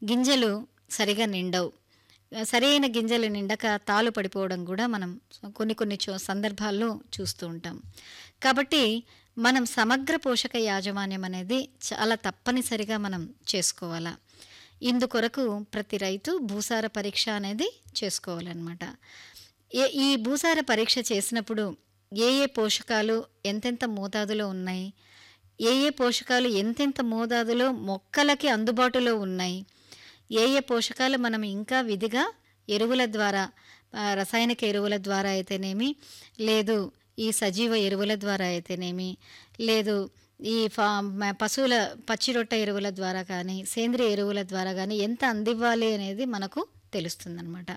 గింజలు సరిగా నిండవు సరైన గింజలు నిండక తాలు పడిపోవడం కూడా మనం కొన్ని కొన్ని చో సందర్భాల్లో చూస్తూ ఉంటాం కాబట్టి మనం సమగ్ర పోషక యాజమాన్యం అనేది చాలా తప్పనిసరిగా మనం చేసుకోవాలా ఇందుకొరకు ప్రతి రైతు భూసార పరీక్ష అనేది చేసుకోవాలన్నమాట ఏ ఈ భూసార పరీక్ష చేసినప్పుడు ఏ ఏ పోషకాలు ఎంతెంత మోతాదులో ఉన్నాయి ఏ ఏ పోషకాలు ఎంతెంత మోతాదులో మొక్కలకి అందుబాటులో ఉన్నాయి ఏ ఏ పోషకాలు మనం ఇంకా విధిగా ఎరువుల ద్వారా ఆ, రసాయనిక ఎరువుల ద్వారా అయితేనేమి లేదు ఈ సజీవ ఎరువుల ద్వారా అయితేనేమి లేదు ఈ ఫా మ- పశువుల పచ్చిరొట్ట ఎరువుల ద్వారా కానీ సేంద్రియ ఎరువుల ద్వారా కానీ ఎంత అందివ్వాలి అనేది మనకు తెలుస్తుందన్నమాట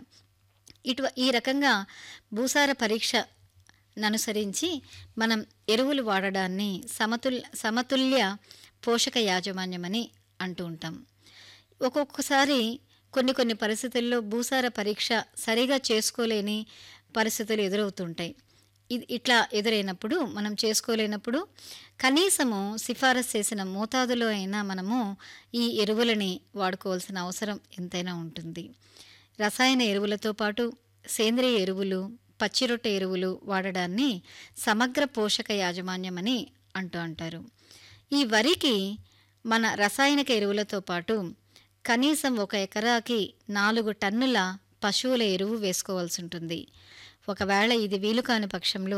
ఇటు ఈ రకంగా భూసార పరీక్ష అనుసరించి మనం ఎరువులు వాడడాన్ని సమతుల్య సమతుల్య పోషక యాజమాన్యమని అంటూ ఉంటాం ఒక్కొక్కసారి కొన్ని కొన్ని పరిస్థితుల్లో భూసార పరీక్ష సరిగా చేసుకోలేని పరిస్థితులు ఎదురవుతుంటాయి ఇది ఇట్లా ఎదురైనప్పుడు మనం చేసుకోలేనప్పుడు కనీసము సిఫారసు చేసిన మోతాదులో అయినా మనము ఈ ఎరువులని వాడుకోవాల్సిన అవసరం ఎంతైనా ఉంటుంది రసాయన ఎరువులతో పాటు సేంద్రియ ఎరువులు పచ్చిరొట్ట ఎరువులు వాడడాన్ని సమగ్ర పోషక యాజమాన్యం అని అంటూ అంటారు ఈ వరికి మన రసాయనిక ఎరువులతో పాటు కనీసం ఒక ఎకరాకి నాలుగు టన్నుల పశువుల ఎరువు వేసుకోవాల్సి ఉంటుంది ఒకవేళ ఇది వీలు కాని పక్షంలో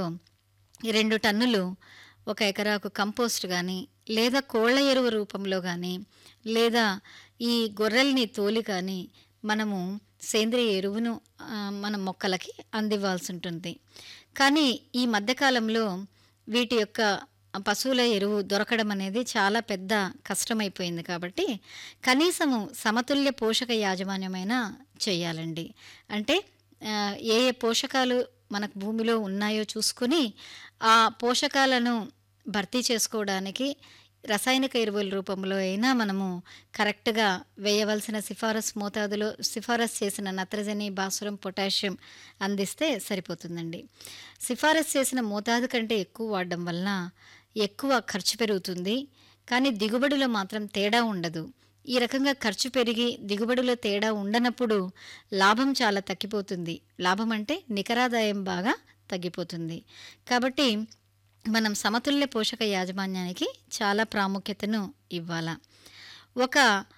రెండు టన్నులు ఒక ఎకరాకు కంపోస్ట్ కానీ లేదా కోళ్ళ ఎరువు రూపంలో కానీ లేదా ఈ గొర్రెల్ని తోలి కానీ మనము సేంద్రియ ఎరువును ఆ, మన మొక్కలకి అందివ్వాల్సి ఉంటుంది కానీ ఈ మధ్యకాలంలో వీటి యొక్క పశువుల ఎరువు దొరకడం అనేది చాలా పెద్ద కష్టమైపోయింది కాబట్టి కనీసము సమతుల్య పోషక యాజమాన్యమైనా చేయాలండి అంటే ఆ, ఏ ఏ పోషకాలు మనకు భూమిలో ఉన్నాయో చూసుకుని ఆ పోషకాలను భర్తీ చేసుకోవడానికి రసాయనిక ఎరువుల రూపంలో అయినా మనము కరెక్ట్గా వేయవలసిన సిఫారసు మోతాదులో సిఫారసు చేసిన నత్రజని భాస్వరం పొటాషియం అందిస్తే సరిపోతుందండి సిఫారసు చేసిన మోతాదు కంటే ఎక్కువ వాడడం వలన ఎక్కువ ఖర్చు పెరుగుతుంది కానీ దిగుబడిలో మాత్రం తేడా ఉండదు ఈ రకంగా ఖర్చు పెరిగి దిగుబడిలో తేడా ఉండనప్పుడు లాభం చాలా తగ్గిపోతుంది లాభం అంటే నికరాదాయం బాగా తగ్గిపోతుంది కాబట్టి మనం సమతుల్య పోషక యాజమాన్యానికి చాలా ప్రాముఖ్యతను ఇవ్వాల ఒక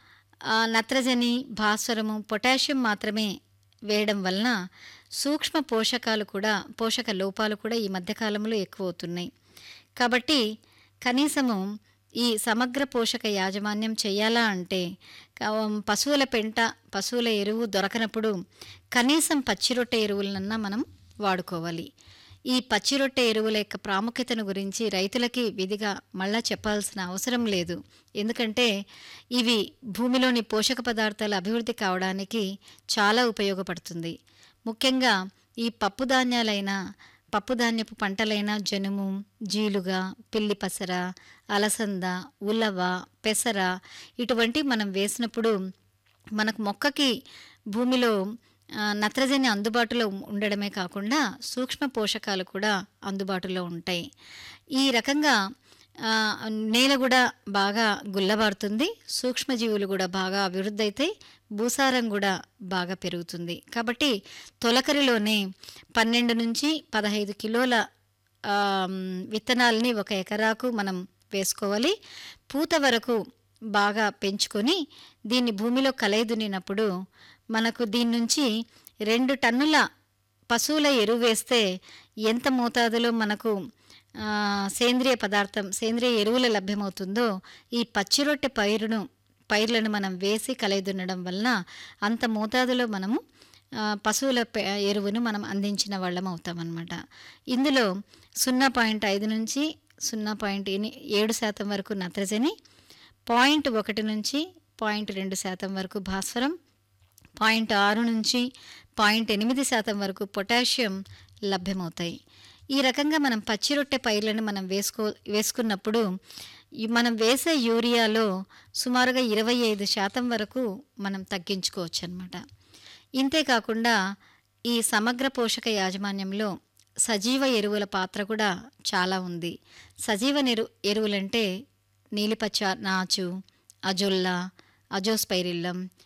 ఆ, నత్రజని భాస్వరము పొటాషియం మాత్రమే వేయడం వలన సూక్ష్మ పోషకాలు కూడా పోషక లోపాలు కూడా ఈ మధ్యకాలంలో ఎక్కువ అవుతున్నాయి కాబట్టి కనీసము ఈ సమగ్ర పోషక యాజమాన్యం చేయాలా అంటే క- పశువుల పెంట పశువుల ఎరువు దొరకనప్పుడు కనీసం పచ్చిరొట్టె ఎరువులనన్నా మనం వాడుకోవాలి ఈ పచ్చిరొట్టె ఎరువుల యొక్క ప్రాముఖ్యతను గురించి రైతులకి విధిగా మళ్ళా చెప్పాల్సిన అవసరం లేదు ఎందుకంటే ఇవి భూమిలోని పోషక పదార్థాల అభివృద్ధి కావడానికి చాలా ఉపయోగపడుతుంది ముఖ్యంగా ఈ పప్పు ధాన్యాలైన పప్పుధాన్యపు పంటలైన జనుము జీలుగా పిల్లి పసర అలసంద ఉలవ పెసర ఇటువంటి మనం వేసినప్పుడు మనకు మొక్కకి భూమిలో ఆ, నత్రజని అందుబాటులో ఉండడమే కాకుండా సూక్ష్మ పోషకాలు కూడా అందుబాటులో ఉంటాయి ఈ రకంగా ఆ, నేల కూడా బాగా గుల్లబారుతుంది సూక్ష్మజీవులు కూడా బాగా అభివృద్ధి అయితే భూసారం కూడా బాగా పెరుగుతుంది కాబట్టి తొలకరిలోనే పన్నెండు నుంచి పదహైదు కిలోల ఆ, విత్తనాలని ఒక ఎకరాకు మనం వేసుకోవాలి పూత వరకు బాగా పెంచుకొని దీన్ని భూమిలో కలయిదునినప్పుడు మనకు దీని నుంచి రెండు టన్నుల పశువుల ఎరువు వేస్తే ఎంత మోతాదులో మనకు ఆ, సేంద్రియ పదార్థం సేంద్రియ ఎరువులు లభ్యమవుతుందో ఈ పచ్చిరొట్టె పైరును పైర్లను మనం వేసి కలయిదున్నడం వలన అంత మోతాదులో మనము ఆ, పశువుల పె- ఎరువును మనం అందించిన వాళ్ళం అవుతామన్నమాట ఇందులో సున్నా పాయింట్ ఐదు నుంచి సున్నా పాయింట్ ఎని ఏడు శాతం వరకు నత్రజని పాయింట్ ఒకటి నుంచి పాయింట్ రెండు శాతం వరకు భాస్వరం పాయింట్ ఆరు నుంచి పాయింట్ ఎనిమిది శాతం వరకు పొటాషియం లభ్యమవుతాయి ఈ రకంగా మనం పచ్చి రొట్టె పైర్లను మనం వేసుకో వేసుకున్నప్పుడు ఈ మనం వేసే యూరియాలో సుమారుగా ఇరవై ఐదు శాతం వరకు మనం తగ్గించుకోవచ్చు అనమాట ఇంతేకాకుండా ఈ సమగ్ర పోషక యాజమాన్యంలో సజీవ ఎరువుల పాత్ర కూడా చాలా ఉంది సజీవ నెరు ఎరువులంటే నీలిపచ్చ నాచు అజొల్లా అజోస్పైరిల్లం